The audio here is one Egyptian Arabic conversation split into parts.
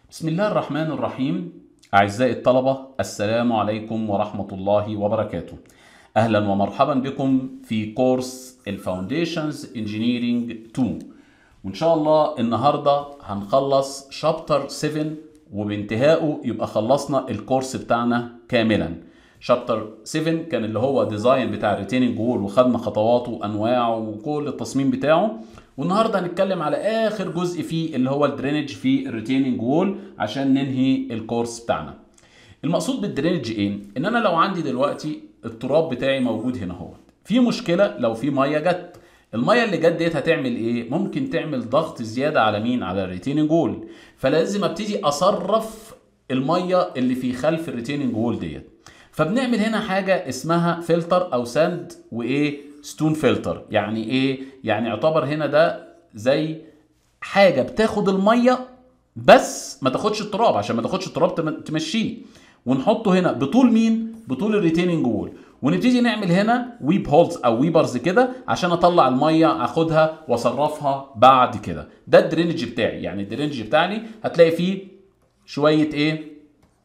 بسم الله الرحمن الرحيم أعزائي الطلبة السلام عليكم ورحمة الله وبركاته أهلا ومرحبا بكم في كورس الفاونديشنز انجينيرينج 2 وإن شاء الله النهاردة هنخلص شابتر 7 وبانتهائه يبقى خلصنا الكورس بتاعنا كاملا شابتر 7 كان اللي هو ديزاين بتاع الريتيننج وول وخدنا خطواته وانواعه وكل التصميم بتاعه والنهارده هنتكلم على اخر جزء فيه اللي هو الدرينج في الريتيننج وول عشان ننهي الكورس بتاعنا المقصود بالدرينج ايه ان انا لو عندي دلوقتي التراب بتاعي موجود هنا اهو في مشكله لو في ميه جت الميه اللي جت ديت هتعمل ايه ممكن تعمل ضغط زياده على مين على الريتيننج وول فلازم ابتدي اصرف الميه اللي في خلف الريتيننج وول ديت فبنعمل هنا حاجه اسمها فلتر او ساند وايه ستون فلتر يعني ايه يعني يعتبر هنا ده زي حاجه بتاخد الميه بس ما تاخدش التراب عشان ما تاخدش التراب تم- تمشيه ونحطه هنا بطول مين بطول الريتيننج وول ونبتدي نعمل هنا ويب هولز او ويبرز كده عشان اطلع الميه اخدها واصرفها بعد كده ده الدرينج بتاعي يعني الدرينج بتاعي هتلاقي فيه شويه ايه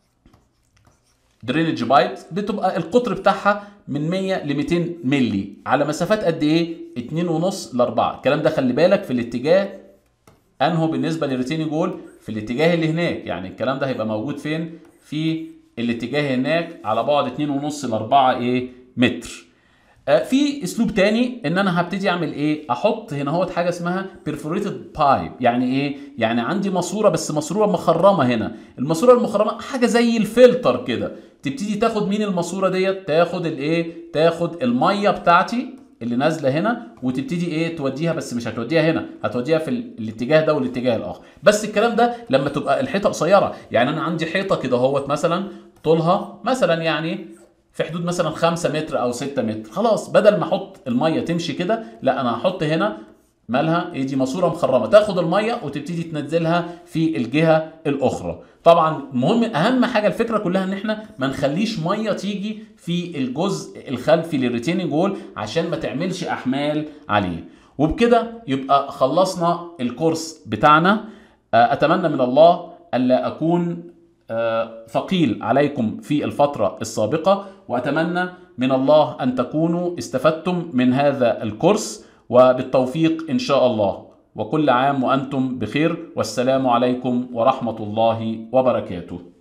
درينج بايب بتبقى القطر بتاعها من 100 ل 200 مللي على مسافات قد ايه 2.5 ل 4 الكلام ده خلي بالك في الاتجاه انهو بالنسبه للريتيننج وول في الاتجاه اللي هناك يعني الكلام ده هيبقى موجود فين في الاتجاه هناك على بعد 2.5 ل 4 ايه متر آه، في اسلوب تاني ان انا هبتدي اعمل ايه احط هنا اهوت حاجه اسمها perforated بايب يعني ايه يعني عندي ماسوره بس ماسوره مخرمه هنا الماسوره المخرمه حاجه زي الفلتر كده تبتدي تاخد مين الماسوره ديت تاخد الايه تاخد الميه بتاعتي اللي نازله هنا وتبتدي ايه توديها بس مش هتوديها هنا هتوديها في ال- الاتجاه ده والاتجاه الاخر بس الكلام ده لما تبقى الحيطه قصيره يعني انا عندي حيطه كده اهوت مثلا طولها مثلا يعني في حدود مثلا 5 متر او 6 متر خلاص بدل ما احط الميه تمشي كده لا انا هحط هنا مالها ايه دي ماسوره مخرمه تاخد الميه وتبتدي تنزلها في الجهه الاخرى طبعا مهم اهم حاجه الفكره كلها ان احنا ما نخليش ميه تيجي في الجزء الخلفي للريتيننج وول عشان ما تعملش احمال عليه وبكده يبقى خلصنا الكورس بتاعنا آه، اتمنى من الله الا اكون آه، ثقيل عليكم في الفترة السابقة وأتمنى من الله أن تكونوا استفدتم من هذا الكورس وبالتوفيق إن شاء الله وكل عام وأنتم بخير والسلام عليكم ورحمة الله وبركاته